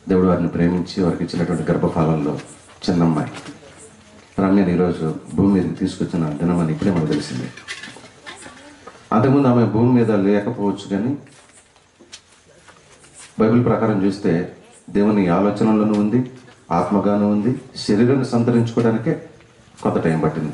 దేవుడు వారిని ప్రేమించి వారికి ఇచ్చినటువంటి గర్భఫలంలో చిన్నమ్మాయి రమ్యని ఈరోజు భూమి మీదకి తీసుకొచ్చిన దినమని ఇప్పుడే మనకు తెలిసింది అంతకుముందు ఆమె భూమి మీద లేకపోవచ్చు కానీ బైబిల్ ప్రకారం చూస్తే దేవుని ఆలోచనలోనూ ఉంది ఆత్మగాను ఉంది శరీరాన్ని సంతరించుకోవడానికే కొంత టైం పట్టింది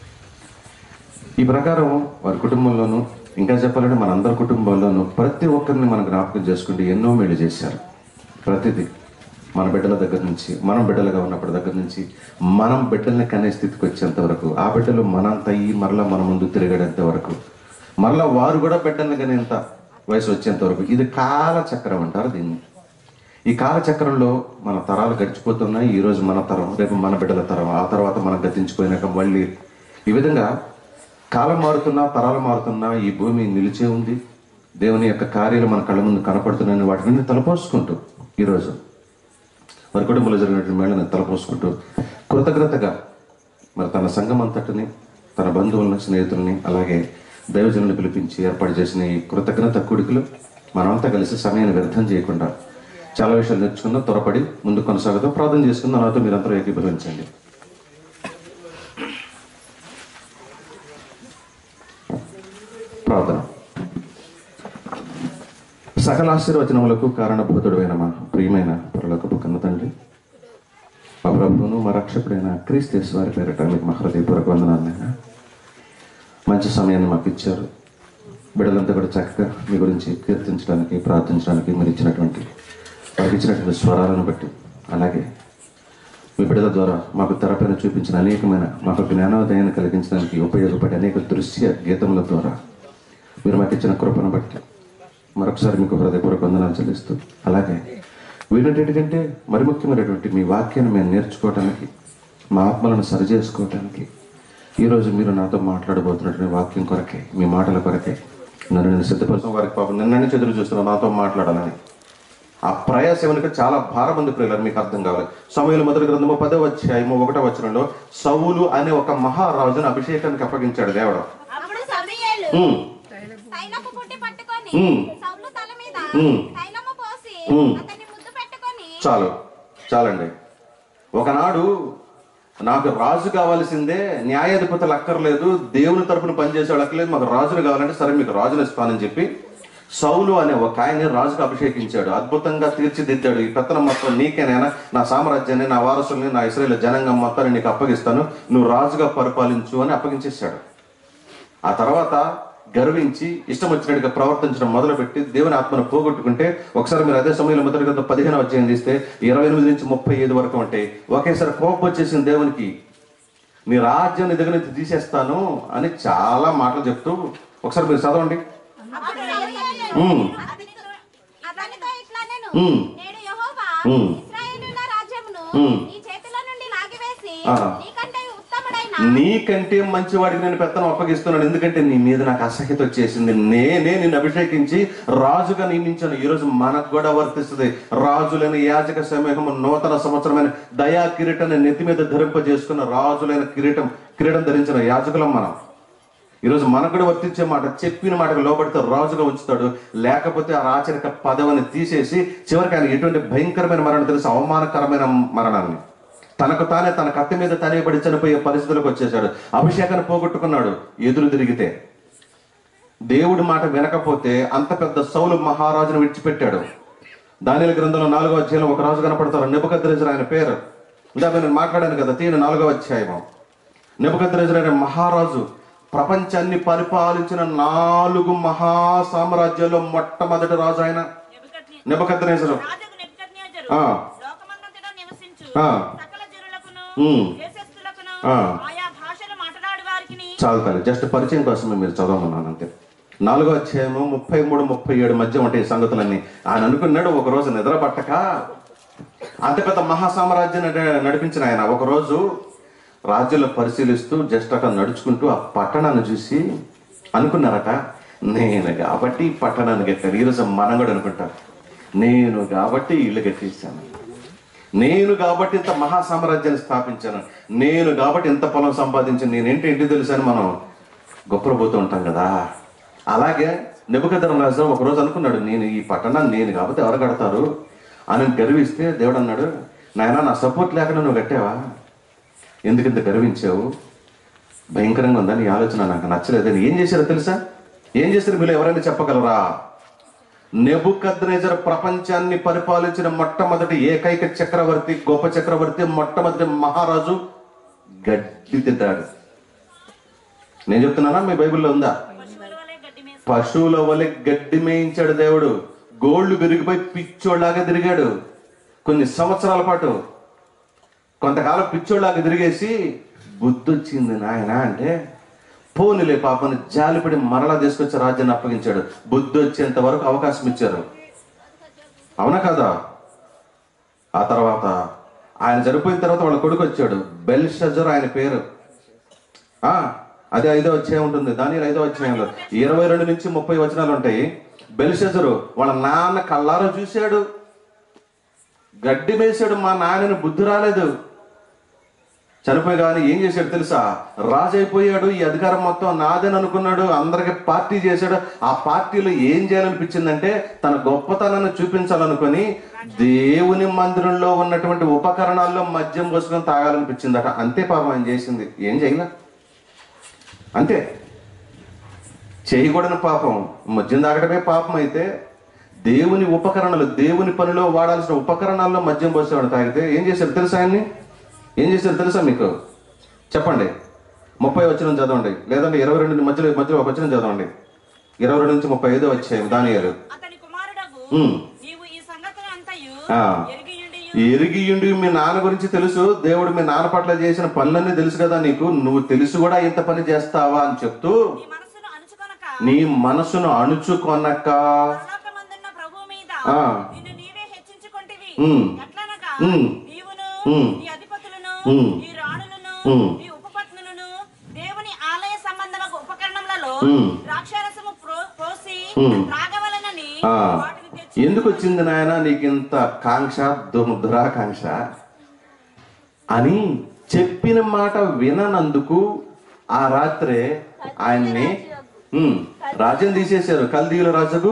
ఈ ప్రకారం వారి కుటుంబంలోనూ ఇంకా చెప్పాలంటే మన అందరి కుటుంబాల్లోనూ ప్రతి ఒక్కరిని మనం జ్ఞాపకం చేసుకుంటే ఎన్నో మేలు చేశారు ప్రతిదీ మన బిడ్డల దగ్గర నుంచి మనం బిడ్డలుగా ఉన్నప్పటి దగ్గర నుంచి మనం బిడ్డల్ని కనే స్థితికి వచ్చేంత వరకు ఆ బిడ్డలు మనంత అయ్యి మరలా మన ముందు తిరిగేంత వరకు మరలా వారు కూడా బిడ్డల్ని కనేంత వయసు వచ్చేంత వరకు ఇది కాల చక్రం అంటారు దీన్ని ఈ కాలచక్రంలో మన తరాలు గడిచిపోతున్నాయి ఈ రోజు మన తరం రేపు మన బిడ్డల తరం ఆ తర్వాత మనం గతించిపోయినాక మళ్ళీ ఈ విధంగా కాలం మారుతున్నా తరాలు మారుతున్నా ఈ భూమి నిలిచే ఉంది దేవుని యొక్క కార్యాలు మన కళ్ళ ముందు కనపడుతున్నాయని వాటిని తలపోసుకుంటూ ఈరోజు వారి కుటుంబంలో జరిగినటువంటి మేళను తలపోసుకుంటూ కృతజ్ఞతగా మరి తన సంఘం అంతటిని తన బంధువులను స్నేహితుల్ని అలాగే దైవజనులను పిలిపించి ఏర్పాటు చేసిన ఈ కృతజ్ఞత కూడికలు మనమంతా కలిసి సమయాన్ని వ్యర్థం చేయకుండా చాలా విషయాలు నేర్చుకుందాం త్వరపడి ముందు కొనసాగుతాం ప్రార్థన చేసుకుందాం నాతో మీరందరూ ఏకీభవించండి ప్రార్థన సకల ఆశీర్వచనములకు కారణభూతుడైన మా ప్రియమైన పరలోకపు కన్న తండ్రి మా ప్రభువును మా రక్షకుడైన క్రీస్తు వారి పేరిట మీకు మా హృదయపూర్వక వందనాలైనా మంచి సమయాన్ని మాకు ఇచ్చారు బిడ్డలంతా కూడా చక్కగా మీ గురించి కీర్తించడానికి ప్రార్థించడానికి మీరు ఇచ్చినటువంటి వారికి ఇచ్చినటువంటి స్వరాలను బట్టి అలాగే మీ బిడ్డల ద్వారా మాకు తెరపైన చూపించిన అనేకమైన మాకు జ్ఞానోదయాన్ని కలిగించడానికి ఉపయోగపడే అనేక దృశ్య గీతముల ద్వారా మీరు మాకు ఇచ్చిన కృపను బట్టి మరొకసారి మీకు హృదయపూర్వక వందనాలు చెల్లిస్తూ అలాగే వీటన్నిటికంటే మరి ముఖ్యమైనటువంటి మీ వాక్యాన్ని మేము నేర్చుకోవటానికి మా ఆత్మలను సరిచేసుకోవటానికి ఈరోజు మీరు నాతో మాట్లాడబోతున్నటువంటి వాక్యం కొరకే మీ మాటల కొరకే నన్ను నేను సిద్ధపరచడం వారికి పాపం నిన్న నుంచి ఎదురు చూస్తున్నాను నాతో మాట్లాడాలని ఆ ప్రయాసం వెనుక చాలా భారం ఉంది ప్రియులారు మీకు అర్థం కావాలి సమయంలో మొదటి గ్రంథము పదవ అధ్యాయము ఒకటో వచనంలో సౌలు అనే ఒక మహారాజును అభిషేకానికి అప్పగించాడు దేవుడు అప్పుడు సమూయేలు ఉమ్, తైలపు పుట్టి పట్టుకొని ఉమ్. సౌలు తల మీద ఉమ్. తైలము పోసి ఉమ్. అతన్ని ముద్దు పెట్టుకొని చాలు చాలండి ఒకనాడు నాకు రాజు కావాల్సిందే న్యాయాధిపతులు అక్కర్లేదు దేవుని తరపున పనిచేసేవాళ్ళు అక్కర్లేదు మాకు రాజులు కావాలంటే సరే మీకు రాజును ఇస్తానని చెప్పి సౌలు అనే ఒక ఆయన్ని రాజుకు అభిషేకించాడు అద్భుతంగా తీర్చిదిద్దాడు ఈ పెత్తనం మొత్తం నీకేనైనా నా సామ్రాజ్యాన్ని నా వారసుల్ని నా ఇస్రాయేల్ జనాంగం మొత్తాన్ని నీకు అప్పగిస్తాను నువ్వు రాజుగా పరిపాలించు అని అప్పగించేశాడు ఆ తర్వాత గర్వించి ఇష్టం వచ్చినట్టుగా ప్రవర్తించడం మొదలుపెట్టి దేవుని ఆత్మను పోగొట్టుకుంటే ఒకసారి మీరు అదే సమయంలో మొదటి గంట పదిహేను అధ్యాయం తీస్తే ఇరవై ఎనిమిది నుంచి ముప్పై ఐదు వరకు అంటే ఒకేసారి కోపం వచ్చేసింది దేవునికి నీ రాజ్యం నీ దగ్గర నుంచి తీసేస్తాను అని చాలా మాటలు చెప్తూ ఒకసారి మీరు చదవండి అప్పుడు సమూయేలు ఉమ్. అతనితో అతనితో ఇట్లా నేను ఉమ్. నేడు యెహోవా ఉమ్. ఇశ్రాయేలుల రాజ్యమును ఉమ్. నీ చేతిలో నుండి లాగివేసి ఆహా. నీకంటే ఉత్తముడైన నీకంటే మంచివాడికి నేను పెత్తనం అప్పగిస్తున్నాను ఎందుకంటే నీ మీద నాకు అసహ్యత వచ్చేసింది నేనే నిన్ను అభిషేకించి రాజుగా నియమించాను ఈ రోజు మనకు కూడా వర్తిస్తుంది రాజులైన యాజక సమూహము నూతన సంవత్సరమైన దయా కిరీటాన్ని నెత్తి మీద ధరింపజేసుకున్న రాజులైన కిరీటం కిరీటం ధరించిన యాజకులం మనం ఈరోజు మనకు కూడా వర్తించే మాట చెప్పిన మాటకు లోబడితే రాజుగా ఉంచుతాడు లేకపోతే ఆ రాచరిక పదవిని తీసేసి చివరికి ఆయన ఎటువంటి భయంకరమైన మరణం తెలుసు అవమానకరమైన మరణాన్ని తనకు తానే తన కత్తి మీద తనేపడి చనిపోయే పరిస్థితులకు వచ్చేసాడు అభిషేకాన్ని పోగొట్టుకున్నాడు ఎదురు తిరిగితే దేవుడి మాట వినకపోతే అంత పెద్ద సౌలు మహారాజును విడిచిపెట్టాడు దానిల గ్రంథంలో నాలుగో అధ్యాయంలో ఒక రాజు కనపడతారు నెబుకద్రేజర్ ఆయన పేరు ఇందాక నేను మాట్లాడాను కదా తీను నాలుగో అధ్యాయం నెబుకద్రేజర్ అనే మహారాజు ప్రపంచాన్ని పరిపాలించిన నాలుగు మహా సామ్రాజ్యాల్లో మొట్టమొదటి రాజు ఆయన నెబుకద్రేజరు రాజుకు నెబుకద్నెజరు ఆ. లోకమందంతటా నివసించు ఆ. సకల జనులకును ఉమ్. దేశస్థులకును ఆ. ఆయా భాషలు మాట్లాడు వారికి చాలు తల్లి జస్ట్ పరిచయం కోసమే మీరు చదవమన్నాను అంతే నాలుగో అధ్యాయము ముప్పై మూడు ముప్పై ఏడు మధ్య ఉంటాయి ఈ సంగతులన్నీ ఆయన అనుకున్నాడు ఒక రోజు నిద్ర పట్టక అంత పెద్ద మహాసామ్రాజ్యాన్ని నడ- నడిపించిన ఆయన ఒక రోజు రాజ్యంలో పరిశీలిస్తూ జస్ట్ అక్కడ నడుచుకుంటూ ఆ పట్టణాన్ని చూసి అనుకున్నారట నేను కాబట్టి ఈ పట్టణాన్ని కట్టాను ఈరోజు మనం కూడా అనుకుంటాం నేను కాబట్టి ఇల్లు కట్టేశాను నేను కాబట్టి ఇంత మహా సామ్రాజ్యాన్ని స్థాపించాను నేను కాబట్టి ఇంత పొలం సంపాదించాను నేనేంటి ఇంటి తెలుసు అని మనం గొప్పలు పోతూ ఉంటాం కదా అలాగే నెబుకద్దరం రాజు ఒక రోజు అనుకున్నాడు నేను ఈ పట్టణాన్ని నేను కాబట్టి ఎవరు కడతారు అని గర్విస్తే దేవుడు అన్నాడు నాయన నా సపోర్ట్ లేకుండా నువ్వు కట్టావా ఎందుకు ఇంత గర్వించావు భయంకరంగా ఉందని ఈ ఆలోచన నాకు నచ్చలేదని ఏం చేశారో తెలుసా ఏం చేశారు మీరు ఎవరైనా చెప్పగలరా నెబుకద్నేజర్ ప్రపంచాన్ని పరిపాలించిన మొట్టమొదటి ఏకైక చక్రవర్తి గొప్ప చక్రవర్తి మొట్టమొదటి మహారాజు గడ్డి తింటాడు నేను చెప్తున్నానా మీ బైబిల్లో ఉందా పశువుల వలె గడ్డి మేసి పశువుల వలె గడ్డి మేయించాడు దేవుడు గోళ్లు పెరిగిపోయి పిచ్చోళ్ళలాగా తిరిగాడు కొన్ని సంవత్సరాల పాటు కొంతకాలం పిచ్చోళ్ళలాగా తిరిగేసి బుద్ధి వచ్చింది నాయన అంటే పోనిలే పాపని జాలిపడి మరలా తీసుకొచ్చి రాజ్యాన్ని అప్పగించాడు బుద్ధి వచ్చేంత వరకు అవకాశం ఇచ్చారు అవునా కదా ఆ తర్వాత ఆయన చనిపోయిన తర్వాత వాళ్ళ కొడుకు వచ్చాడు బెల్షజర్ ఆయన పేరు ఆ అదే ఐదో అధ్యాయం ఉంటుంది దాని ఐదో అధ్యాయంలో ఇరవై రెండు నుంచి ముప్పై వచనాలు ఉంటాయి బెల్షజరు వాళ్ళ నాన్న కళ్ళారో చూశాడు గడ్డి వేశాడు మా నాన్నని బుద్ధి రాలేదు చనిపోయి కానీ ఏం చేశాడు తెలుసా రాజు అయిపోయాడు ఈ అధికారం మొత్తం నాదని అనుకున్నాడు అందరికి పార్టీ చేశాడు ఆ పార్టీలో ఏం చేయాలనిపించిందంటే తన గొప్పతనాన్ని చూపించాలనుకొని దేవుని మందిరంలో ఉన్నటువంటి ఉపకరణాల్లో మద్యం పోసుకొని తాగాలనిపించిందట అంతే పాపం ఆయన చేసింది ఏం చేయలే అంతే చేయకూడని పాపం మద్యం తాగడమే పాపం అయితే దేవుని ఉపకరణలు దేవుని పనిలో వాడాల్సిన ఉపకరణాల్లో మద్యం పోసేవాడు తాగితే ఏం చేశారు తెలుసా ఆయన్ని ఏం చేశారు తెలుసా మీకు చెప్పండి ముప్పై వచ్చిన చదవండి లేదంటే ఇరవై రెండు మధ్యలో మధ్యలో ఒక వచ్చిన చదవండి ఇరవై రెండు నుంచి ముప్పై ఐదో వచ్చాయి దానియాలు అతని కుమారుడగు ఉమ్. నీవు ఈ సంగతులు అంతయు ఆ. ఎరిగియుండి ఎరిగియుండి మీ నాన్న గురించి తెలుసు దేవుడు మీ నాన్న పట్ల చేసిన పనులన్నీ తెలుసు కదా నీకు నువ్వు తెలుసు కూడా ఇంత పని చేస్తావా అని చెప్తూ నీ మనసును అణుచుకొనక నీ మనసును అణుచుకొనక పరలోకమందున్న ప్రభువు మీద ఆ. నిన్ను నీవే హెచ్చించుకొంటివి ఉమ్. ఎట్లనగా ఉమ్. నీవును ఉమ్. నీ అధిపతులను ఉమ్. నీ రాణులను ఉమ్. నీ ఉపపత్నులను దేవుని ఆలయ సంబంధమైన ఉపకరణములలో ఉమ్. ద్రాక్షారసము ప్రో- పోసి ఉమ్. త్రాగవలనని ఆ. వాటిని తెచ్చి ఎందుకు వచ్చింది నాయన నీకు ఇంత కాంక్ష దు- దురాకాంక్ష అని చెప్పిన మాట విననందుకు ఆ రాత్రే ఆయన్ని ఉమ్, రాజ్యం తీసేశారు కల్దీయుల రాజుకు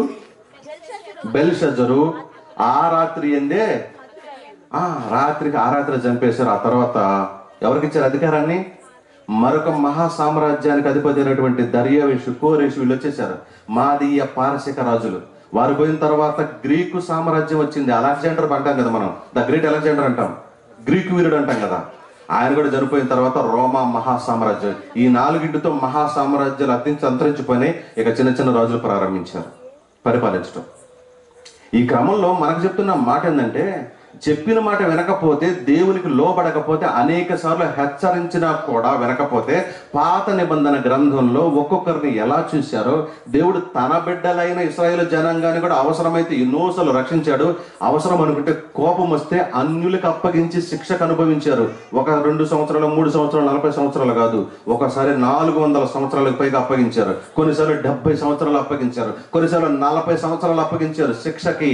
బెల్షజరు ఆ రాత్రి ఎందే ఆ రాత్రికి ఆ రాత్రి చంపేశారు ఆ తర్వాత ఎవరికి ఇచ్చారు అధికారాన్ని మరొక మహా సామ్రాజ్యానికి అధిపతి అయినటువంటి దర్యావేషు కోరేషు వీళ్ళు వచ్చేసారు మాదీయ పారసిక రాజులు వారు పోయిన తర్వాత గ్రీకు సామ్రాజ్యం వచ్చింది అలెగ్జాండర్ అంటాం కదా మనం ద గ్రేట్ అలెగ్జాండర్ అంటాం గ్రీకు వీరుడు అంటాం కదా ఆయన కూడా చనిపోయిన తర్వాత రోమా మహా సామ్రాజ్యం ఈ నాలుగింటితో మహా సామ్రాజ్యాలు అత్యంత అంతరించిపోయినాయి ఇక చిన్న చిన్న రాజులు ప్రారంభించారు పరిపాలించడం ఈ క్రమంలో మనకు చెప్తున్న మాట ఏంటంటే చెప్పిన మాట వినకపోతే దేవునికి లోబడకపోతే అనేక సార్లు హెచ్చరించినా కూడా వినకపోతే పాత నిబంధన గ్రంథంలో ఒక్కొక్కరిని ఎలా చూశారో దేవుడు తన బిడ్డలైన ఇస్రాయేల్ జనాంగాన్ని కూడా అవసరమైతే ఎన్నోసార్లు రక్షించాడు అవసరం అనుకుంటే కోపం వస్తే అన్యులకు అప్పగించి శిక్షకు అనుభవించారు ఒక రెండు సంవత్సరాలు మూడు సంవత్సరాలు నలభై సంవత్సరాలు కాదు ఒకసారి నాలుగు వందల సంవత్సరాలకు పైగా అప్పగించారు కొన్నిసార్లు డెబ్బై సంవత్సరాలు అప్పగించారు కొన్నిసార్లు నలభై సంవత్సరాలు అప్పగించారు శిక్షకి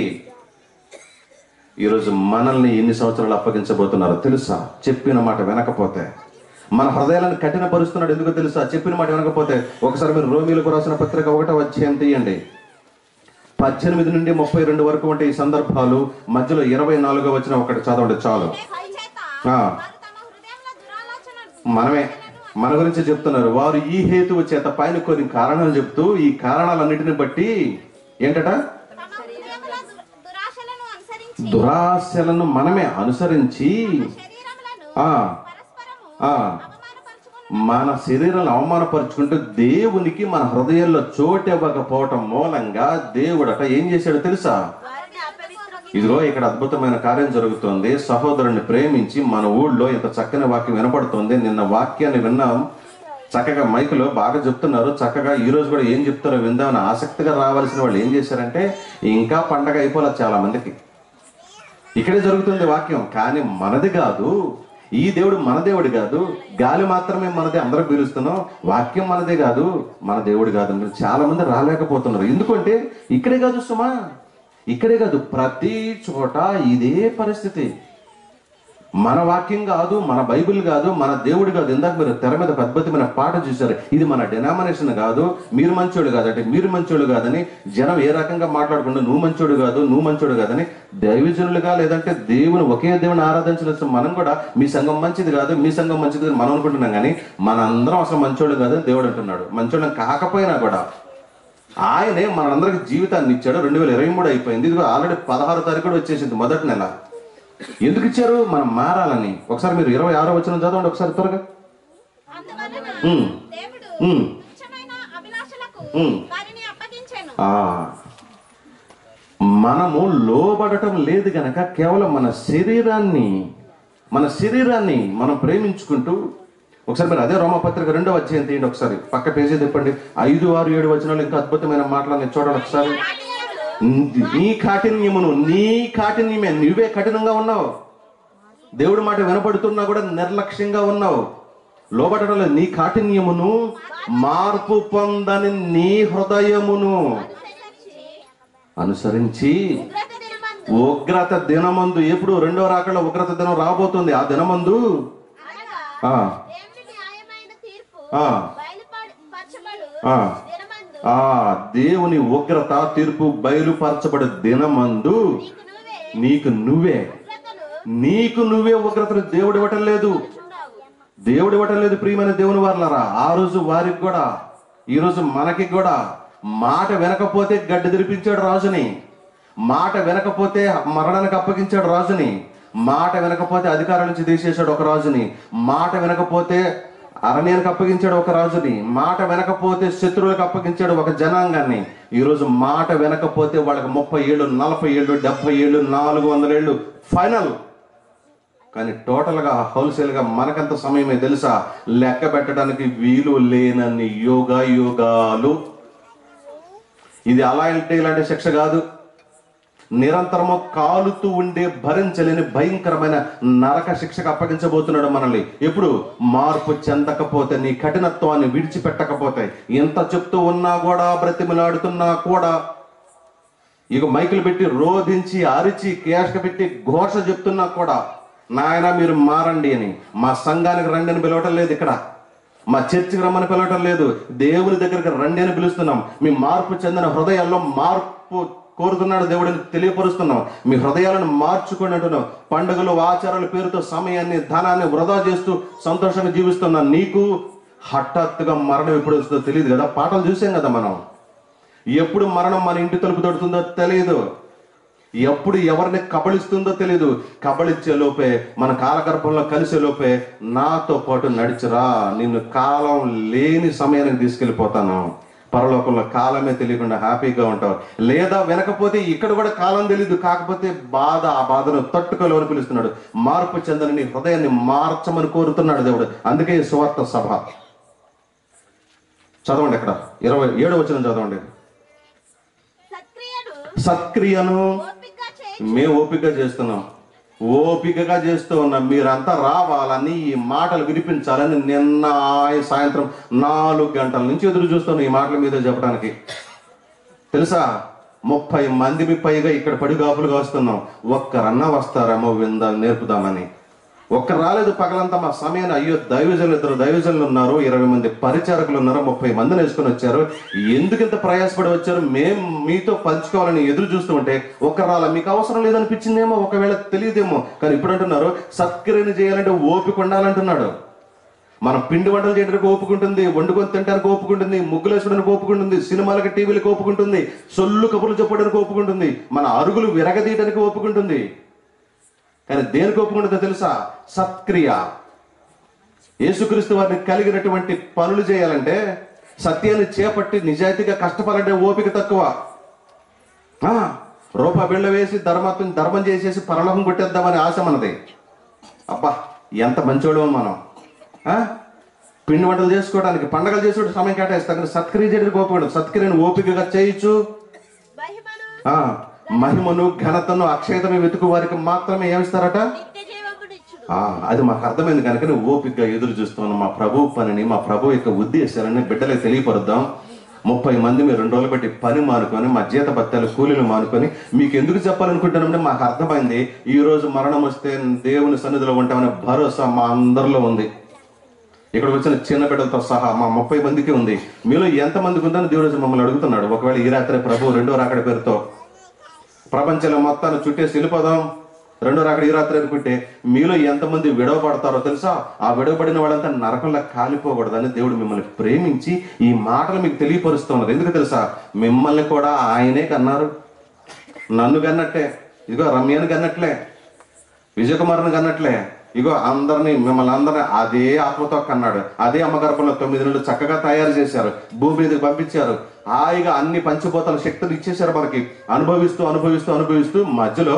ఈరోజు మనల్ని ఎన్ని సంవత్సరాలు అప్పగించబోతున్నారో తెలుసా చెప్పిన మాట వినకపోతే మన హృదయాలను కఠినపరుస్తున్నాడు ఎందుకో తెలుసా చెప్పిన మాట వినకపోతే ఒకసారి మీరు రోమిలకు రాసిన పత్రిక ఒకటో అధ్యాయం తీయండి పద్దెనిమిది నుండి ముప్పై రెండు వరకు ఉంటే ఈ సందర్భాలు మధ్యలో ఇరవై నాలుగో వచ్చిన ఒకటి చదవండి చాలు చేత ఆ. వారు తమ హృదయంలో దురాలోచనలు మనమే మన గురించి చెప్తున్నారు వారు ఈ హేతువు చేత పైన కొన్ని కారణాలు చెప్తూ ఈ కారణాలన్నిటిని బట్టి ఏంటట తమ హృదయముల దు- దురాశలను అనుసరించి దురాశలను మనమే అనుసరించి శరీరములను ఆ పరస్పరము ఆ అవమానపరచుకుని మన శరీరాలను అవమానపరుచుకుంటూ దేవునికి మన హృదయంలో చోటు ఇవ్వకపోవటం మూలంగా దేవుడట ఏం చేశాడో తెలుసా వారిని అపవిత్ర ఇదిగో ఇక్కడ అద్భుతమైన కార్యం జరుగుతోంది సహోదరుని ప్రేమించి మన ఊళ్ళో ఇంత చక్కని వాక్యం వినపడుతోంది నిన్న వాక్యాన్ని విన్నాం చక్కగా మైకులో బాగా చెప్తున్నారు చక్కగా ఈ రోజు కూడా ఏం చెప్తారో విందామని ఆసక్తిగా రావాల్సిన వాళ్ళు ఏం చేశారంటే ఇంకా పండగ అయిపోలేదు చాలా మందికి ఇక్కడే జరుగుతుంది వాక్యం కానీ మనది కాదు ఈ దేవుడు మన దేవుడు కాదు గాలి మాత్రమే మనది అందరూ పీలుస్తున్నాం వాక్యం మనదే కాదు మన దేవుడు కాదు అని చాలా మంది రాలేకపోతున్నారు ఎందుకంటే ఇక్కడే కాదు సుమా ఇక్కడే కాదు ప్రతి చోట ఇదే పరిస్థితి మన వాక్యం కాదు మన బైబిల్ కాదు మన దేవుడు కాదు ఇందాక మీరు తెర మీద ఒక అద్భుతమైన పాట చూశారు ఇది మన డెనామినేషన్ కాదు మీరు మంచోడు కాదంటే మీరు మంచోడు కాదని జనం ఏ రకంగా మాట్లాడుకుంటూ నువ్వు మంచోడు కాదు నువ్వు మంచోడు కాదని దైవజనులుగా లేదంటే దేవుని ఒకే దేవుని ఆరాధించిన మనం కూడా మీ సంఘం మంచిది కాదు మీ సంఘం మంచిది కాదు మనం అనుకుంటున్నాం కానీ మనందరం అసలు మంచోడు కాదు అని దేవుడు అంటున్నాడు మంచోళ్ళం కాకపోయినా కూడా ఆయనే మనందరికి జీవితాన్ని ఇచ్చాడు రెండు వేల ఇరవై మూడు అయిపోయింది ఇది ఆల్రెడీ పదహారు తారీఖు కూడా వచ్చేసింది మొదటి నెల ఎందుకు ఇచ్చారు మనం మారాలని ఒకసారి మీరు ఇరవై ఆరో వచ్చిన చదవండి ఒకసారి త్వరగా అందువలన ఉమ్. దేవుడు ఉమ్. తుచ్చమైన అభిలాషలకు ఉమ్. వారిని అప్పగించెను ఆ మనము లోబడటం లేదు గనక కేవలం మన శరీరాన్ని మన శరీరాన్ని మనం ప్రేమించుకుంటూ ఒకసారి మీరు అదే రోమపత్రిక రెండో అధ్యాయం తీయండి ఒకసారి పక్క పేజీ తిప్పండి ఐదు ఆరు ఏడు వచనాలు ఇంకా అద్భుతమైన మాటలని చూడండి ఒకసారి నీ కాఠిన్యమును నీ కాఠిన్యమే నువ్వే కఠినంగా ఉన్నావు దేవుడి మాట వినపడుతున్నా కూడా నిర్లక్ష్యంగా ఉన్నావు లోబడటం లేదు నీ కాఠిన్యమును మార్పు పొందని నీ హృదయమును అనుసరించి ఉగ్రత దినమందు ఉగ్రత దినమందు ఎప్పుడు రెండో రాకల్లో ఉగ్రత దినం రాబోతుంది ఆ దినమందు అనగా ఆ, దేవుని న్యాయమైన తీర్పు ఆ. బయలుపరచబడు ఆ. దినమందు ఆ దేవుని ఉగ్రత తీర్పు బయలుపరచబడే దినమందు నీకు నువ్వే నీకు నువ్వే ఉగ్రతను నీకు నువ్వే ఉగ్రతను దేవుడు ఇవ్వటం లేదు చూడావు దేవుడు ఇవ్వటం లేదు ప్రియమైన దేవుని వారులారా ఆ రోజు వారికి కూడా ఈ రోజు మనకి కూడా మాట వినకపోతే గడ్డి తెరిపించాడు రాజుని మాట వినకపోతే మరణానికి అప్పగించాడు రాజుని మాట వినకపోతే అధికారం నుంచి తీసేశాడు ఒక రాజుని మాట వినకపోతే అరణ్యానికి అప్పగించాడు ఒక రాజుని మాట వినకపోతే శత్రువులకు అప్పగించాడు ఒక జనాంగాన్ని ఈ రోజు మాట వినకపోతే వాళ్ళకి ముప్పై ఏళ్ళు నలభై ఏళ్ళు డెబ్బై ఏళ్ళు నాలుగు వందల ఏళ్ళు ఫైనల్ కానీ టోటల్గా హోల్సేల్గా మనకంత సమయమే తెలుసా లెక్క పెట్టడానికి వీలు లేనన్ని యోగా యోగాలు ఇది అలా అంటే ఇలాంటి శిక్ష కాదు నిరంతరము కాలుతూ ఉండే భరించలేని భయంకరమైన నరక శిక్షకు అప్పగించబోతున్నాడు మనల్ని ఎప్పుడు మార్పు చెందకపోతే నీ కఠినత్వాన్ని విడిచిపెట్టకపోతే ఎంత చెప్తూ ఉన్నా కూడా బ్రతిమలాడుతున్నా కూడా ఇక మైకులు పెట్టి రోధించి అరిచి కేషక పెట్టి ఘోష చెప్తున్నా కూడా నాయన మీరు మారండి అని మా సంఘానికి రండి అని పిలవటం లేదు ఇక్కడ మా చర్చికి రమ్మని పిలవటం లేదు దేవుని దగ్గరికి రండి అని పిలుస్తున్నాం మీ మార్పు చెందిన హృదయాల్లో మార్పు కోరుతున్నాడు దేవుడిని తెలియపరుస్తున్నాం మీ హృదయాలను మార్చుకోండి అంటున్నాం పండుగలు ఆచారాల పేరుతో సమయాన్ని ధనాన్ని వృధా చేస్తూ సంతోషంగా జీవిస్తున్నాం నీకు హఠాత్తుగా మరణం ఎప్పుడు వస్తుందో తెలియదు కదా పాటలు చూసాం కదా మనం ఎప్పుడు మరణం మన ఇంటి తలుపు తడుతుందో తెలియదు ఎప్పుడు ఎవరిని కబళిస్తుందో తెలియదు కబళించే లోపే మన కాలగర్భంలో కలిసే లోపే నాతో పాటు నడిచిరా నిన్ను కాలం లేని సమయానికి తీసుకెళ్ళిపోతాను పరలోకంలో కాలమే తెలియకుండా హ్యాపీగా ఉంటావు లేదా వినకపోతే ఇక్కడ కూడా కాలం తెలియదు కాకపోతే బాధ ఆ బాధను తట్టుకోలేమని పిలుస్తున్నాడు మార్పు చెందని నీ హృదయాన్ని మార్చమని కోరుతున్నాడు దేవుడు అందుకే ఈ సువార్త సభ చదవండి అక్కడ ఇరవై ఏడు వచ్చిన చదవండి సత్క్రియను సత్క్రియను ఓపిక చేయి మేము ఓపిక చేస్తున్నాం ఓపికగా చేస్తూ ఉన్నాం మీరంతా రావాలని ఈ మాటలు వినిపించాలని నిన్న ఈ సాయంత్రం నాలుగు గంటల నుంచి ఎదురు చూస్తున్నాం ఈ మాటల మీద చెప్పడానికి తెలుసా ముప్పై మందికి పైగా ఇక్కడ పడిగాపులుగా వస్తున్నాం ఒక్కరన్నా వస్తారేమో విందా నేర్పుదామని ఒక్కరు రాలేదు పగలంతా మా సమయాన్ని అయ్యో దైవజనులు ఇద్దరు దైవజనులు ఉన్నారు ఇరవై మంది పరిచారకులు ఉన్నారు ముప్పై మందిని వేసుకొని వచ్చారు ఎందుకు ఇంత ప్రయాసపడి వచ్చారు మేము మీతో పంచుకోవాలని ఎదురు చూస్తూ ఉంటే ఒక్కరు రాల మీకు అవసరం లేదనిపించిందేమో ఒకవేళ తెలియదేమో కానీ ఇప్పుడు అంటున్నారు సత్క్రియను చేయాలంటే ఓపిక ఉండాలంటున్నాడు మనం పిండి వంటలు చేయడానికి ఓపుకుంటుంది వండుకొని తినడానికి ఓపుకుంటుంది ముగ్గులు వేసుకోవడానికి ఓపుకుంటుంది సినిమాలకి టీవీలకు ఓపుకుంటుంది సొల్లు కబుర్లు చెప్పడానికి ఓపుకుంటుంది మన అరుగులు విరగదీయడానికి ఓపుకుంటుంది కానీ దేనికి ఒప్పుకుంటుందో తెలుసా సత్క్రియ యేసుక్రీస్తు వారిని కలిగినటువంటి పనులు చేయాలంటే సత్యాన్ని చేపట్టి నిజాయితీగా కష్టపడాలంటే ఓపిక తక్కువ ఆ, రూపాయి బిళ్ళ వేసి ధర్మత్వం ధర్మం చేసేసి పరలోకం కొట్టేద్దామని ఆశ మనది అబ్బా ఎంత మంచోడు మనం ఆ? పిండి వంటలు చేసుకోవడానికి పండగలు చేసుకోవడానికి సమయం కేటాయిస్తాం కానీ సత్క్రియ చేయడానికి ఓపిక ఉండదు. సత్క్రియను ఓపికగా చేయొచ్చు మహిమను ఆ మహిమను ఘనతను అక్షయతను వెతుకు వారికి మాత్రమే ఏమిస్తారట నిత్య జీవమునిచ్చును ఆ అది మాకు అర్థమైంది కనుక ఓపికగా ఎదురు చూస్తున్నాం మా ప్రభు పనిని మా ప్రభు యొక్క ఉద్దేశాలని బిడ్డలకు తెలియపరుద్దాం ముప్పై మంది మీరు రెండు రోజులు పెట్టి పని మానుకొని మా జీత బత్తాలు కూలీలు మానుకొని మీకు ఎందుకు చెప్పాలనుకుంటున్నామంటే మాకు అర్థమైంది ఈ రోజు మరణం వస్తే దేవుని సన్నిధిలో ఉంటామనే భరోసా మా అందరిలో ఉంది ఇక్కడికి వచ్చిన చిన్న బిడ్డలతో సహా మా ముప్పై మందికి ఉంది మీలో ఎంత మందికి ఉందని దేవుడు వచ్చి మమ్మల్ని అడుగుతున్నాడు ఒకవేళ ఈ రాత్రి ప్రభు రెండో రాకడ పేరుతో ప్రపంచంలో మొత్తాన్ని చుట్టేసి వెళ్ళిపోదాం రెండో రాకడ ఈ రాత్రి అనుకుంటే మీలో ఎంతమంది విడవబడతారో తెలుసా ఆ విడవబడిన వాళ్ళంతా నరకంలో కాలిపోకూడదని దేవుడు మిమ్మల్ని ప్రేమించి ఈ మాటలు మీకు తెలియపరుస్తున్నారు ఎందుకు తెలుసా మిమ్మల్ని కూడా ఆయనే కన్నారు నన్ను కన్నట్టే ఇదిగో రమ్యను కన్నట్లే విజయకుమార్ని కన్నట్లే ఇగో అందరినీ మిమ్మల్ని అందరినీ అదే ఆత్మతో కన్నాడు అదే అమ్మగర్భంలో తొమ్మిది నెలలు చక్కగా తయారు చేశారు భూమి మీదకి పంపించారు హాయిగా అన్ని పంచిపోతాల శక్తులు ఇచ్చేశారు మనకి అనుభవిస్తూ అనుభవిస్తూ అనుభవిస్తూ మధ్యలో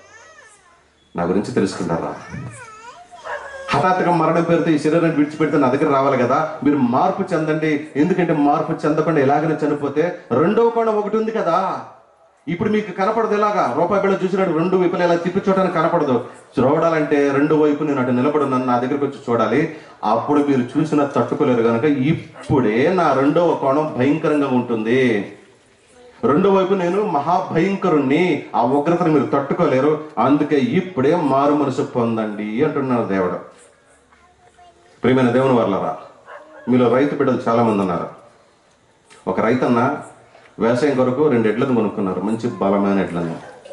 నా గురించి తెలుసుకుంటారా హఠాత్తుగా మరణం పేరుతో ఈ శరీరాన్ని విడిచిపెడితే నా దగ్గర రావాలి కదా మీరు మార్పు చెందండి ఎందుకంటే మార్పు చెందకుండా ఎలాగైనా చనిపోతే రెండవ కోణం ఒకటి ఉంది కదా ఇప్పుడు మీకు కనపడదు ఎలాగా రూపాయి బిళ్ళ చూసినట్టు రెండు వైపులు ఎలా తిప్పి చూడడానికి కనపడదు చూడాలంటే రెండు వైపు నేను అటు నిలబడి నన్ను నా దగ్గరికి వచ్చి చూడాలి అప్పుడు మీరు చూసిన తట్టుకోలేరు కనుక ఇప్పుడే నా రెండవ కోణం భయంకరంగా ఉంటుంది రెండో వైపు నేను మహాభయంకరుణ్ణి ఆ ఉగ్రతను మీరు తట్టుకోలేరు అందుకే ఇప్పుడే మారు మనసు పొందండి అంటున్నారు దేవుడు ప్రియమైన దేవుని వర్లరా మీలో రైతు బిడ్డలు చాలా మంది ఉన్నారు ఒక రైతన్న వ్యవసాయం కొరకు రెండు ఎడ్లను కొనుక్కున్నారు మంచి బలమైన ఎడ్లను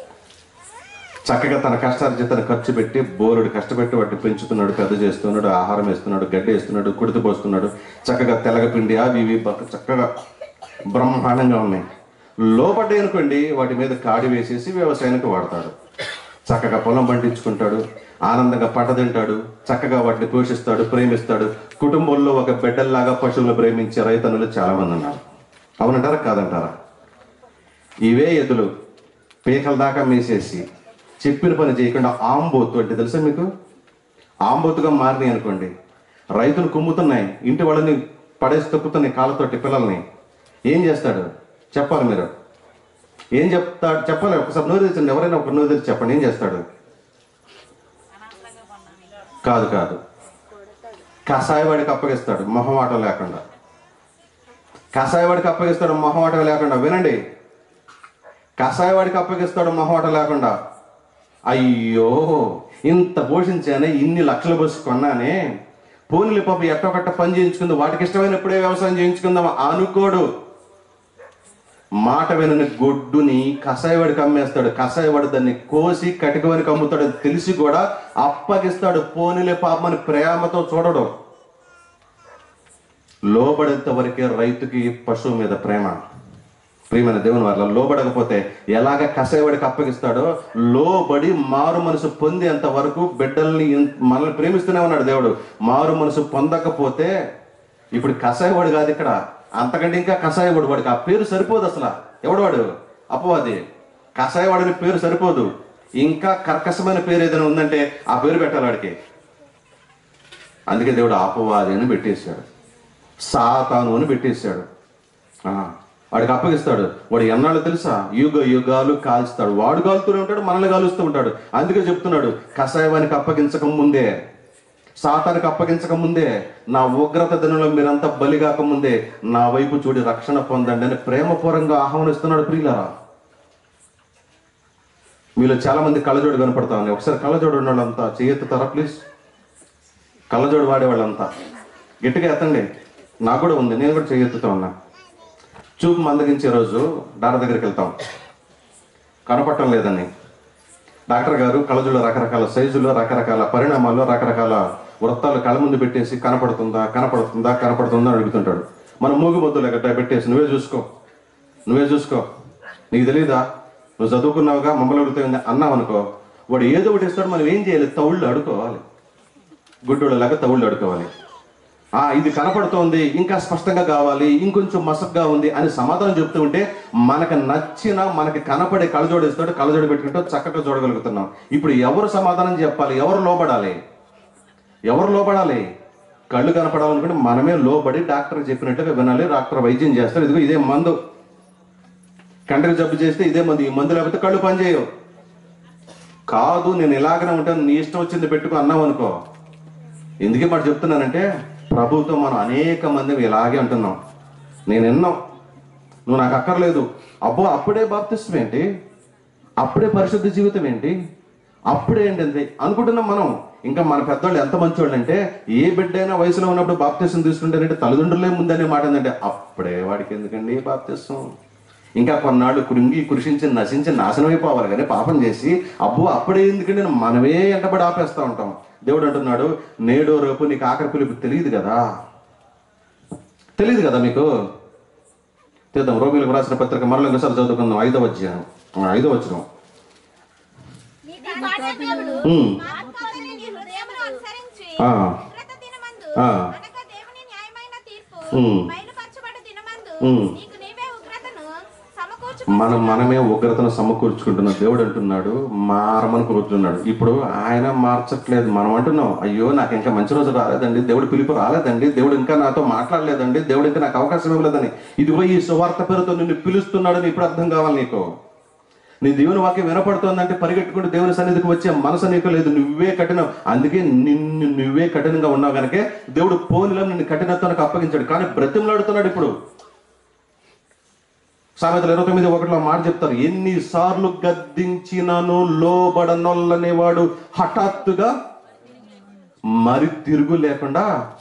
చక్కగా తన కష్టార్జితను ఖర్చు పెట్టి బోరుడు కష్టపెట్టి వాటిని పెంచుతున్నాడు పెద్ద చేస్తున్నాడు ఆహారం వేస్తున్నాడు గడ్డి వేస్తున్నాడు కుడితి పోస్తున్నాడు చక్కగా తెలగపిండి అవి ఇవి బక్క- చక్కగా బ్రహ్మాండంగా ఉన్నాయి లోపడ్డాయి అనుకోండి వాటి మీద కాడి వేసేసి వ్యవసాయానికి వాడతాడు చక్కగా పొలం పండించుకుంటాడు ఆనందంగా పంట తింటాడు చక్కగా వాటిని పోషిస్తాడు ప్రేమిస్తాడు కుటుంబంలో ఒక బిడ్డల్లాగా పశువులు ప్రేమించే రైతన్నులు చాలా మంది ఉన్నారు అవునంటారా కాదంటారా ఇవే ఎద్దులు పీకల దాకా మేసేసి చెప్పిన పని చేయకుండా ఆంబోతు అంటే తెలుసా మీకు ఆంబోతుగా మారినాయి అనుకోండి రైతులు కుమ్ముతున్నాయి ఇంటి వాళ్ళని పడేసి తొక్కుతున్నాయి కాళ్ళతోటి పిల్లల్ని ఏం చేస్తాడు చెప్పాలి మీరు ఏం చెప్తాడు చెప్పాలి ఒకసారి నోరు తెచ్చండి ఎవరైనా ఒక నోరు తెచ్చి చెప్పండి ఏం చేస్తాడు కాదు కాదు కషాయవాడికి అప్పగిస్తాడు మొహమాటం లేకుండా కషాయవాడికి అప్పగిస్తాడు మొహమాటం లేకుండా వినండి కషాయవాడికి అప్పగిస్తాడు మొహమాటం లేకుండా అయ్యో ఇంత పోషించానే ఇన్ని లక్షలు పోసి కొన్నానే పోనీలు పాప ఎట్టొకట్ట పని చేయించుకుంది వాటికి ఇష్టమైనప్పుడే వ్యవసాయం చేయించుకుందాం అనుకోడు మాట వినని గొడ్డుని కషాయవాడికి అమ్మేస్తాడు కషాయవాడు దాన్ని కోసి కటికవానికి అమ్ముతాడు అని తెలిసి కూడా అప్పగిస్తాడు పోనీలే పాపమని ప్రేమతో చూడడు లోబడేంత వరకే రైతుకి పశువు మీద ప్రేమ ప్రియమైన దేవుని వాళ్ళ లోబడకపోతే ఎలాగ కషాయవాడికి అప్పగిస్తాడో లోబడి మారు మనసు పొందేంత వరకు బిడ్డల్ని ఇన్- మనల్ని ప్రేమిస్తూనే ఉన్నాడు దేవుడు మారు మనసు పొందకపోతే ఇప్పుడు కషాయవాడు కాదు ఇక్కడ అంతకంటే ఇంకా కషాయవాడు వాడికి ఆ పేరు సరిపోదు అసలు ఎవడు వాడు అపవాది కషాయవాడిని పేరు సరిపోదు ఇంకా కర్కశమైన పేరు ఏదైనా ఉందంటే ఆ పేరు పెట్టాలి వాడికి అందుకే దేవుడు అపవాది అని పెట్టేశాడు సాతాను అని పెట్టేశాడు ఆ, వాడికి అప్పగిస్తాడు వాడు ఎన్నాళ్ళు తెలుసా యుగ యుగాలు కాల్స్తాడు వాడు కాలుతూనే ఉంటాడు మనల్ని కాలుస్తూ ఉంటాడు అందుకే చెప్తున్నాడు కషాయవానికి అప్పగించక ముందే సాతానికి అప్పగించక ముందే నా ఉగ్రత దినంలో మీరంతా బలిగాక ముందే నా వైపు చూడి రక్షణ పొందండి అని ప్రేమపూర్వంగా ఆహ్వానిస్తున్నాడు ప్రియులారా మీలో చాలా మంది కళ్ళజోడు కనపడతా ఉన్నాయి ఒకసారి కళ్ళజోడు ఉన్న వాళ్ళంతా చేయెత్తుతారా ప్లీజ్ కళ్ళజోడు వాడే వాళ్ళంతా గట్టిగా ఎత్తండి నాకు కూడా ఉంది నేను కూడా చేయెత్తుతా ఉన్నా చూపు మందగించే రోజు డాక్టర్ దగ్గరికి వెళ్తాం కనపడటం లేదని డాక్టర్ గారు కళ్ళజోడు రకరకాల సైజులు రకరకాల పరిణామాలు రకరకాల వృత్తాలు కళ్ళ ముందు పెట్టేసి కనపడుతుందా కనపడుతుందా కనపడుతుందా అని అడుగుతుంటాడు మనం మూగి ముద్దులు గట్ట పెట్టేసి నువ్వే చూసుకో నువ్వే చూసుకో నీకు తెలీదా నువ్వు చదువుకున్నావుగా మమ్మల్ని అడుగుతుంది అన్నావు అనుకో వాడు ఏదో ఒకటి ఇస్తాడు మనం ఏం చేయాలి తవుళ్ళు అడుకోవాలి గుడ్డోళ్ళలాగా తవుళ్ళు అడుకోవాలి ఆ ఇది కనపడుతోంది ఇంకా స్పష్టంగా కావాలి ఇంకొంచెం మసగ్గా ఉంది అని సమాధానం చెప్తూ ఉంటే మనకు నచ్చిన మనకి కనపడే కళ్ళజోడు ఇస్తాడు కళ్ళజోడు పెట్టుకుంటే చక్కగా చూడగలుగుతున్నాం ఇప్పుడు ఎవరు సమాధానం చెప్పాలి ఎవరు లోబడాలి ఎవరు లోబడాలి కళ్ళు కనపడాలనుకుంటే మనమే లోబడి డాక్టర్ చెప్పినట్టుగా వినాలి డాక్టర్ వైద్యం చేస్తారు ఇదిగో ఇదే మందు కంటికి జబ్బు చేస్తే ఇదే మందు ఈ మందు లేకపోతే కళ్ళు పనిచేయవు కాదు నేను ఇలాగనే ఉంటాను నీ ఇష్టం వచ్చింది పెట్టుకో అన్నావు అనుకో ఎందుకే మాట చెప్తున్నానంటే ప్రభుత్వం మనం అనేక మంది ఇలాగే అంటున్నాం నేను ఎన్నో నువ్వు నాకు అక్కర్లేదు అబ్బో అప్పుడే బాప్తిస్తం ఏంటి అప్పుడే పరిశుద్ధ జీవితం ఏంటి అప్పుడే ఏంటంటే అనుకుంటున్నాం మనం ఇంకా మన పెద్దవాళ్ళు ఎంత మంచివాళ్ళు అంటే ఏ బిడ్డైనా వయసులో ఉన్నప్పుడు బాప్తిసం తీసుకుంటారంటే తల్లిదండ్రులే ముందనే మాట ఏంటంటే అప్పుడే వాడికి ఎందుకండి బాప్తిసం ఇంకా కొన్నాళ్ళు కృంగి కృషించి నశించి నాశనం అయిపోవాలి కానీ పాపం చేసి అబ్బో అప్పుడే ఎందుకంటే మనమే ఎంటబడి ఆపేస్తా ఉంటాం దేవుడు అంటున్నాడు నేడో రేపు నీకు ఆఖరి పిలుపు తెలియదు కదా తెలియదు కదా మీకు తీద్దాం రోమిలకు రాసిన పత్రిక మరల ఇంకోసారి చదువుకుందాం ఐదవ అధ్యాయం ఆ, ఐదవ వచ్చిన నీ కాటేవుడు ఉమ్. మార్పుని నీ హృదయమును అనుసరించి ఆ. ఉగ్రత దినమందు ఆ. అనగా దేవుని న్యాయమైన తీర్పు ఉమ్. బయలుపరచబడి దినమందు ఉమ్. నీకు నీవే ఉగ్రతను సమకూర్చు మనం మనమే ఉగ్రతను సమకూర్చుకుంటున్న దేవుడు అంటున్నాడు మారమని కోరుతున్నాడు ఇప్పుడు ఆయన మార్చట్లేదు మనం అంటున్నాం అయ్యో నాకు ఇంకా మంచి రోజు రాలేదండి దేవుడు పిలుపు రాలేదండి దేవుడు ఇంకా నాతో మాట్లాడలేదండి దేవుడు ఇంకా నాకు అవకాశం ఇవ్వలేదని ఇదిగో ఈ సువార్త పేరుతో నిన్ను పిలుస్తున్నాడని ఇప్పుడు అర్థం కావాలి నీకు నీ దేవుని వాక్యం వినపడుతోందంటే పరిగెట్టుకుంటూ దేవుని సన్నిధికి వచ్చే మనసు నీకు లేదు నువ్వే కఠినం అందుకే నిన్ను నువ్వే కఠినంగా ఉన్నావు కనుకే దేవుడు పోనిలో నిన్ను కఠినత్వానికి అప్పగించాడు కానీ బ్రతిమలాడుతున్నాడు ఇప్పుడు సామెతలు ఇరవై తొమ్మిది ఒకటిలో మాట చెప్తారు ఎన్నిసార్లు గద్దించినను లోబడనొల్లనేవాడు హఠాత్తుగా మరి తిరుగు లేకుండా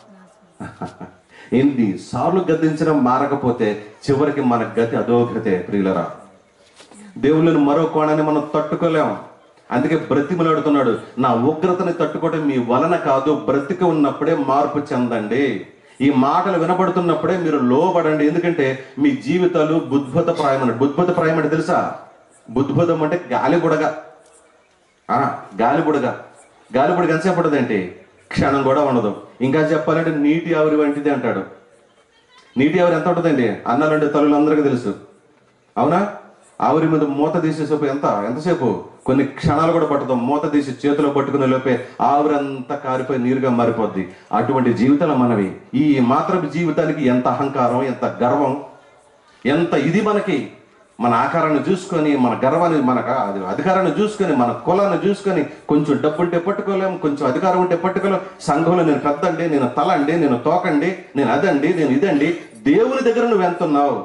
ఎన్నిసార్లు గద్దించిన మారకపోతే చివరికి మన గతి అధోగతే ప్రియులరా దేవుళ్ళని మరో కోణాన్ని మనం తట్టుకోలేం అందుకే బ్రతిమలాడుతున్నాడు నా ఉగ్రతని తట్టుకోవడం మీ వలన కాదు బ్రతికి ఉన్నప్పుడే మార్పు చెందండి ఈ మాటలు వినపడుతున్నప్పుడే మీరు లోబడండి ఎందుకంటే మీ జీవితాలు బుద్భుత ప్రాయం బుద్భుత ప్రాయం అంటే తెలుసా బుద్భుతం అంటే గాలి బుడగ ఆ, గాలి బుడగ గాలి బుడగ ఎంతసేపు ఉంటుందేంటి క్షణం కూడా ఉండదు ఇంకా చెప్పాలంటే నీటి ఆవిరి వంటిది అంటాడు నీటి ఆవిరి ఎంత ఉంటుందండి అన్నాలంటే తల్లులు అందరికీ తెలుసు అవునా ఆవిరి మీద మూత తీసేసేపు ఎంత ఎంతసేపు కొన్ని క్షణాలు కూడా పట్టదు మూత తీసి చేతిలో పట్టుకునే లోపే ఆవిరంతా కారిపోయి నీరుగా మారిపోద్ది అటువంటి జీవితాలు మనవి ఈ మాత్రపు జీవితానికి ఎంత అహంకారం ఎంత గర్వం ఎంత ఇది మనకి మన ఆకారాన్ని చూసుకొని మన గర్వాన్ని మన అది అధికారాన్ని చూసుకొని మన కులాన్ని చూసుకొని కొంచెం డబ్బు ఉంటే పట్టుకోలేం కొంచెం అధికారం ఉంటే పట్టుకోలేం సంఘంలో నేను పెద్దండి నేను తల అండి నేను తోకండి నేను అదండి నేను ఇదండి దేవుని దగ్గర నువ్వు ఎంతున్నావు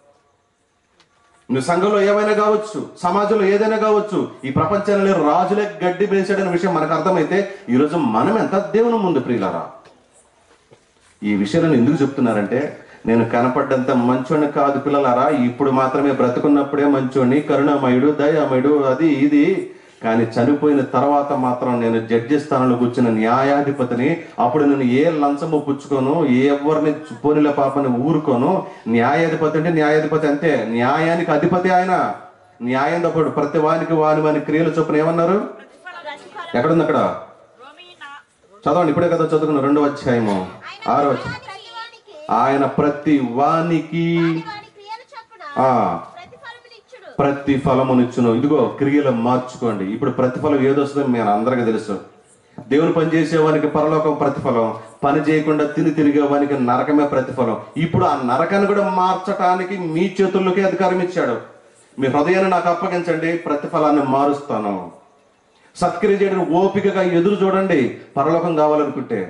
నువ్వు సంఘంలో ఏమైనా కావచ్చు సమాజంలో ఏదైనా కావచ్చు ఈ ప్రపంచంలో రాజులే గడ్డి వేసాడనే విషయం మనకు అర్థమైతే ఈరోజు మనం ఎంత దేవుని ముందు ప్రియులారా ఈ విషయాలను ఎందుకు చెప్తున్నారంటే నేను కనపడ్డంత మంచోని కాదు పిల్లలారా ఇప్పుడు మాత్రమే బ్రతుకున్నప్పుడే మంచోని కరుణామయుడు దయామయుడు అది ఇది కానీ చనిపోయిన తర్వాత మాత్రం నేను జడ్జి స్థానంలో కూర్చున్న న్యాయాధిపతిని అప్పుడు నేను ఏ లంచము పుచ్చుకోను ఏ ఎవరిని పోనిల పాపని ఊరుకోను న్యాయాధిపతి అంటే న్యాయాధిపతి అంతే న్యాయానికి అధిపతి ఆయన న్యాయం తప్పుడు ప్రతి వానికి వాని వాని క్రియలు చొప్పున ఏమన్నారు ఎక్కడుంది అక్కడ రోమి నా- చదవండి ఇప్పుడే కదా చదువుకున్న రెండో అధ్యాయము ఆరో అధ్యాయం. ప్రతివానికి ఆయన ప్రతి వానికి వాని క్రియలు చొప్పున ఆ ప్రతిఫలమునిచ్చుడు ప్రతిఫలమునిచ్చును ఇదిగో క్రియలు మార్చుకోండి ఇప్పుడు ప్రతిఫలం ఏదొస్తుందో మేము అందరికీ తెలుసు దేవుని పని చేసేవానికి పరలోకం ప్రతిఫలం పని చేయకుండా తిని తిరిగేవానికి నరకమే ప్రతిఫలం ఇప్పుడు ఆ నరకాన్ని కూడా మార్చటానికి మీ చేతుల్లోకి అధికారం ఇచ్చాడు మీ హృదయాన్ని నాకు అప్పగించండి ప్రతిఫలాన్ని మారుస్తాను సత్క్రియ చేయడం ఓపికగా ఎదురు చూడండి పరలోకం కావాలనుకుంటే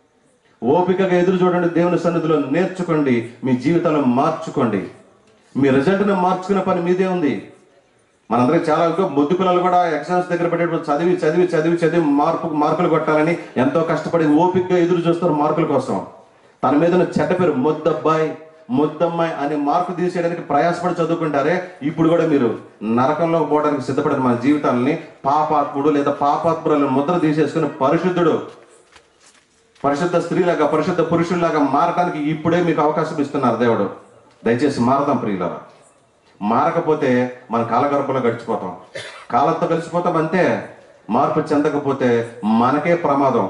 ఓపికగా ఎదురు చూడండి దేవుని సన్నిధిలో నేర్చుకోండి మీ జీవితాలను మార్చుకోండి మీ రిజల్ట్ని మార్చుకునే పని మీదే ఉంది మనందరికి చాలా వరకు ముద్దు పిల్లలు కూడా ఎగ్జామ్స్ దగ్గర పెట్టేటప్పుడు చదివి చదివి చదివి చదివి మార్పు మార్కులు కొట్టాలని ఎంతో కష్టపడి ఓపికగా ఎదురు చూస్తారు మార్కుల కోసం తన మీద ఉన్న చెడ్డ పేరు ముద్దబ్బాయి ముద్దమ్మాయి అనే మార్కు తీసేయడానికి ప్రయాసపడి చదువుకుంటారే ఇప్పుడు కూడా మీరు నరకంలో పోవడానికి సిద్ధపడిన మన జీవితాలని పాపాత్ముడు లేదా పాపాత్మురాలను ముద్ర తీసేసుకుని పరిశుద్ధుడు పరిశుద్ధ స్త్రీలాగా పరిశుద్ధ పురుషుల్లాగా మారటానికి ఇప్పుడే మీకు అవకాశం ఇస్తున్నారు దేవుడు దయచేసి మారదాం ప్రియులారా మారకపోతే మన కాలగర్భంలో గడిచిపోతాం కాలంతో కలిసిపోతాం అంతే మార్పు చెందకపోతే మనకే ప్రమాదం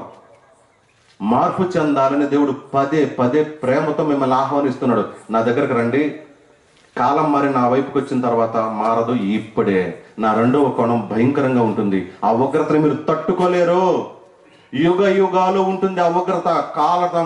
మార్పు చెందాలని దేవుడు పదే పదే ప్రేమతో మిమ్మల్ని ఆహ్వానిస్తున్నాడు నా దగ్గరకు రండి కాలం మారి నా వైపుకి వచ్చిన తర్వాత మారదు ఇప్పుడే నా రెండవ కోణం భయంకరంగా ఉంటుంది ఆ ఉగ్రతని మీరు తట్టుకోలేరు యుగ యుగాలు ఉంటుంది ఆ ఉగ్రత కాలతం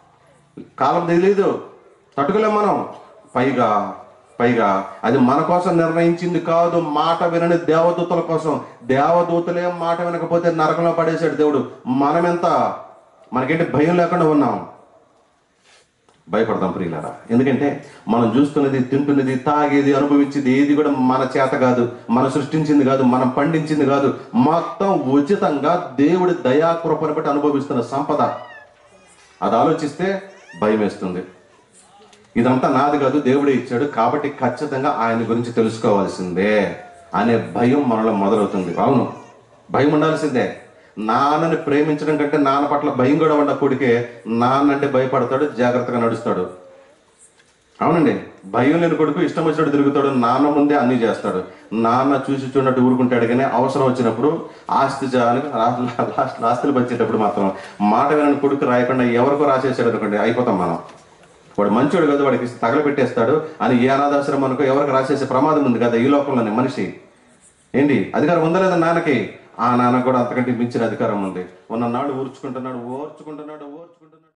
కాలం తెలియదు తట్టుకోలేం మనం పైగా పైగా అది మన కోసం నిర్ణయించింది కాదు మాట వినని దేవదూతల కోసం దేవదూతలే మాట వినకపోతే నరకంలో పడేశాడు దేవుడు మనమెంత మనకేంటి భయం లేకుండా ఉన్నాం భయపడదాం ప్రియులారా ఎందుకంటే మనం చూస్తున్నది తింటున్నది తాగేది అనుభవించేది ఏది కూడా మన చేత కాదు మనం సృష్టించింది కాదు మనం పండించింది కాదు మొత్తం ఉచితంగా దేవుడి దయాకృపను బట్టి అనుభవిస్తున్న సంపద అది ఆలోచిస్తే భయం వేస్తుంది ఇదంతా నాది కాదు దేవుడే ఇచ్చాడు కాబట్టి ఖచ్చితంగా ఆయన గురించి తెలుసుకోవాల్సిందే అనే భయం మనలో మొదలవుతుంది అవును భయం ఉండాల్సిందే నాన్నని ప్రేమించడం కంటే నాన్న పట్ల భయం కూడా ఉన్న కొడుకే నాన్న అంటే భయపడతాడు జాగ్రత్తగా నడుస్తాడు అవునండి భయం లేని కొడుకు ఇష్టం వచ్చినట్టు తిరుగుతాడు నాన్న ముందే అన్ని చేస్తాడు నాన్న చూసి చూడనట్టు ఊరుకుంటాడు కానీ అవసరం వచ్చినప్పుడు ఆస్తి చేయాలని లాస్ట్ ఆస్తులు వచ్చేటప్పుడు మాత్రం మాట వినని కొడుకు రాయకుండా ఎవరికో రాసేసాడు అనుకోండి అయిపోతాం మనం వాడు మంచోడు కదా వాడికి తగలబెట్టేస్తాడు అని ఏ అనాథాశ్రమం అనుకో ఎవరికి రాసేసే ప్రమాదం ఉంది కదా ఈ లోకంలోనే మనిషి ఏంటి అధికారం ఉందా లేదా నాన్నకి ఆ నాన్న కూడా అంతకంటే మించిన అధికారం ఉంది ఉన్న నాడు ఊర్చుకుంటున్నాడు ఓర్చుకుంటున్నాడు ఓర్చుకుంటున్నాడు